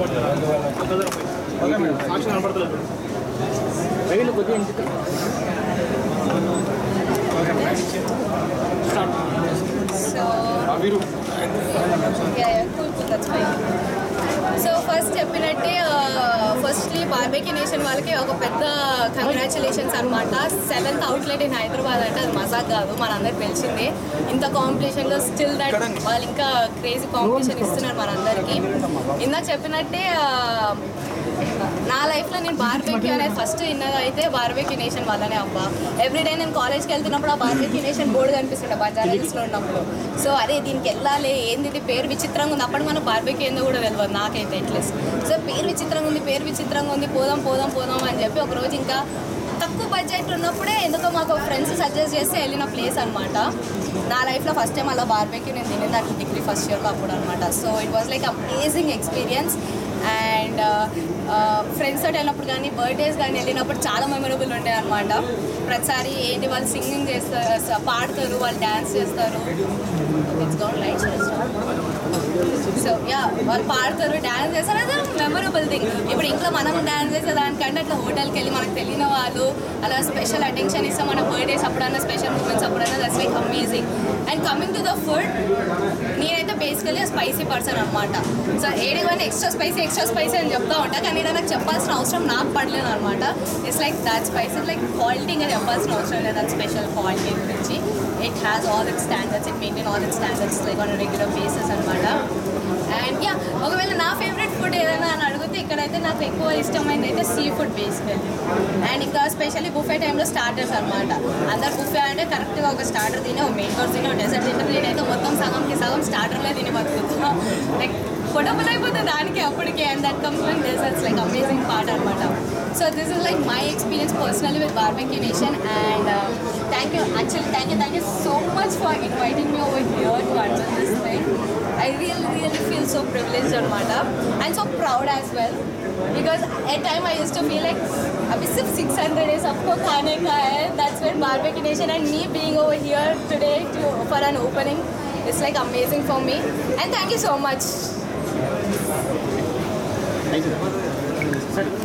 సాక్షి కనపడతలేదు రవిలో కొద్దిగా ఇంటికి సో వీరు yeah yeah cool cool that's fine so first చెప్పినట్టే ఫస్ట్లీ బార్బేకి నేషన్ వాళ్ళకి ఒక పెద్ద కంగ్రాచులేషన్స్ అనమాట సెవెంత్ అవుట్లెట్ ఇన్ హైదరాబాద్ అంటే అది మజాక్ కాదు మనందరికి తెలిసిందే ఇంత కాంపిటీషన్లో స్టిల్ దట్ వాళ్ళు ఇంకా క్రేజీ కాంపిటీషన్ ఇస్తున్నారు మనందరికీ ఇందాక చెప్పినట్టే ఆ, నా లైఫ్లో నేను బార్బేక్యూ అనేది ఫస్ట్ విన్నది అయితే బార్బేక్యూ నేషన్ వల్లనే అబ్బా ఎవ్రీడే నేను కాలేజ్కి వెళ్తున్నప్పుడు ఆ బార్బేక్యూ నేషన్ బోర్డు కనిపిస్తుండే బంజారా హిల్స్లో ఉన్నప్పుడు సో అరే దీనికి వెళ్ళాలి ఏంది ఇది పేరు విచిత్రంగా ఉంది అప్పుడు మనకు బార్బేక్యూ ఏందో కూడా తెలియదు నాకైతే ఎట్లీస్ట్ సో పేరు విచిత్రంగా ఉంది పేరు విచిత్రంగా ఉంది పోదాం పోదాం పోదాం అని చెప్పి ఒక రోజు ఇంకా తక్కువ బడ్జెట్ ఉన్నప్పుడే ఎందుకో మాకు ఫ్రెండ్స్ సజెస్ట్ చేస్తే వెళ్ళిన ప్లేస్ అనమాట నా లైఫ్లో ఫస్ట్ టైం అలా బార్బేక్యూ నేను తినేది నాకు డిగ్రీ ఫస్ట్ ఇయర్లో అప్పుడు అనమాట so it was like amazing experience and friends తోటి వెళ్ళినప్పుడు కానీ బర్త్డేస్ కానీ వెళ్ళినప్పుడు చాలా మెమరబుల్ ఉండే అనమాట ప్రతిసారి ఏంటి వాళ్ళు సింగింగ్ చేస్తారు స- పాడతారు వాళ్ళు డ్యాన్స్ చేస్తారు it's gown lights so yeah వాళ్ళు పాడతారు డ్యాన్స్ చేస్తారు అదే మెమరబుల్ థింగ్ ఇప్పుడు ఇంట్లో మనం డ్యాన్స్ చేసే దానికంటే అట్లా హోటల్కి వెళ్ళి మనకు తెలియని వాళ్ళు అలా స్పెషల్ అటెన్షన్ ఇస్తాం మన బర్త్డేస్ అప్పుడన్నా స్పెషల్ మూమెంట్స్ అప్పుడన్నా that's like amazing and coming to the food నేనైతే బేసికలీ స్పైసీ పర్సన్ అనమాట సో ఏడివన్నీ ఎక్స్ట్రా స్పైసీ ఎక్స్ట్రా స్పైసీ అని చెప్తా ఉంటా కానీ నేను నాకు చెప్పాల్సిన అవసరం నాకు పడలేదు అనమాట it's like that spicy like quality ఇంకా చెప్పాల్సిన అవసరం లేదు అది స్పెషల్ క్వాలిటీ గురించి it has all it standards it maintain all it standards like on regular basis అనమాట అండ్ యా ఒకవేళ నా ఫేవరెట్ ఫుడ్ ఏదైనా అని అడిగితే ఇక్కడైతే నాకు ఎక్కువ ఇష్టమైనది అయితే సీ ఫుడ్ బేసికలీ అండ్ ఇంకా స్పెషల్లీ బుఫే టైంలో స్టార్టర్స్ అనమాట అందరు బుఫే అంటే కరెక్ట్గా ఒక స్టార్టర్ తిని ఒక మెయిన్ కోర్స్ తిని ఒక డెసర్ట్ తింటే నేనైతే మొత్తం సగంకి సగం స్టార్టర్లే తిని బతుకుతున్నా లైక్ పొడబుల్ అయిపోతే దానికి అప్పటికే and that comes one desserts like amazing part అనమాట so this is like my experience personally with barbeque nation and thank you actually thank you thank you so much for inviting me over here to attend this thing I really, really feel so privileged Armada and so proud as well. Because at time I used to feel like अभी सिर्फ 600 है सबको खाने का है that's when barbecue nation and me being over here today to for an opening is like amazing for me and thank you so much sir